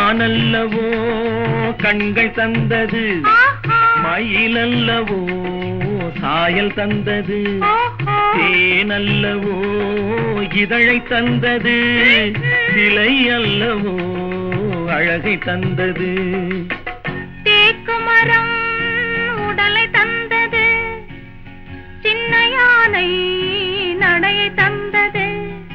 மானல்லவோ கண்கள் தந்தது ஆஹா. மயிலல்லவோ சாயல் தந்தது ஓஹோ. தேனல்லவோ இதழை தந்தது சிலை அல்லவோ அழகை தந்தது தேக்கு மரம் உடலை தந்தது சின்ன யானை நடையை தந்தது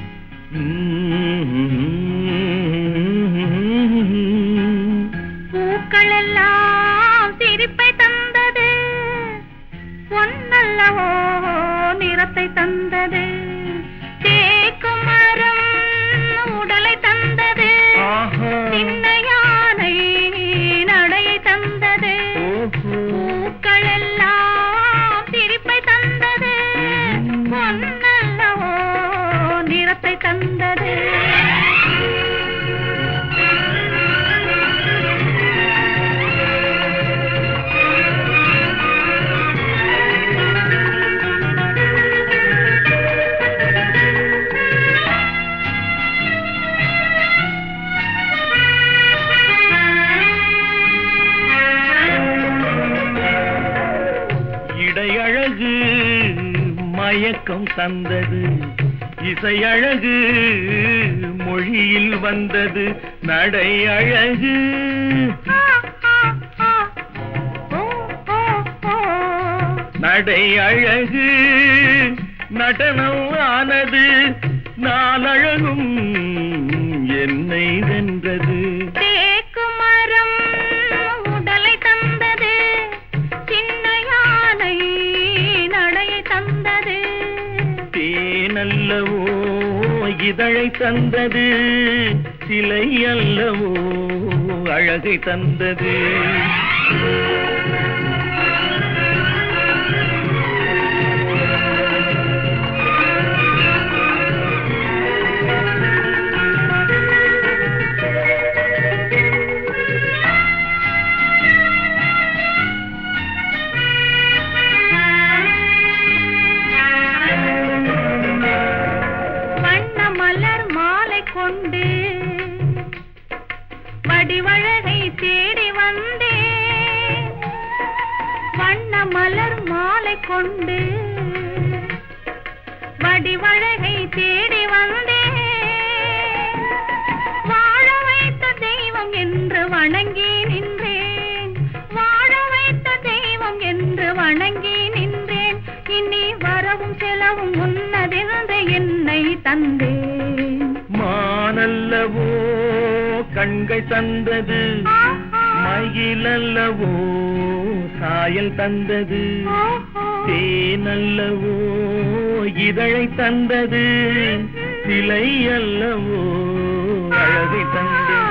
பூக்கள் எல்லாம் சிரிப்பை தந்தது பொன்னல்லவோ நிறத்தை தந்தது தேக்கு மரம் உடலை தந்தது ஆஹா. சின்ன யானை நடையை தந்தது ஓஹோ. பூக்கள் எல்லாம் சிரிப்பை தந்தது பொன்னல்லவோ நிறத்தை தந்தது இடையழகு மயக்கம் தந்தது இசையழகு மொழியில் வந்தது நடை அழகு நடை அழகு நடனம் ஆனது நாளழகும் என்னை வென்றது தேக்கு மரம் உடலை தந்தது சின்ன யானை நடையை தந்தது தேனல்லவோ இதழை தந்தது சிலை அல்லவோ அழகை தந்தது வண்ண மலர் மாலை கொண்டு வடிவழகை தேடி வந்தேன் வண்ண மலர் மாலை கொண்டு வடிவழகை தேடி வந்தேன் வாழ வைத்த தெய்வம் என்று வணங்கி நின்றேன் வாழ வைத்த தெய்வம் என்று வணங்கி நின்றேன் இனி வரவும் செலவும் உன்னதென்று என்னை தந்தேன் மானல்லவோ கண்கள் தந்தது ஆஹா. மயிலல்லவோ சாயல் தந்தது ஓஹோ. தேனல்லவோ இதழை தந்தது சிலை அல்லவோ அழகை தந்தது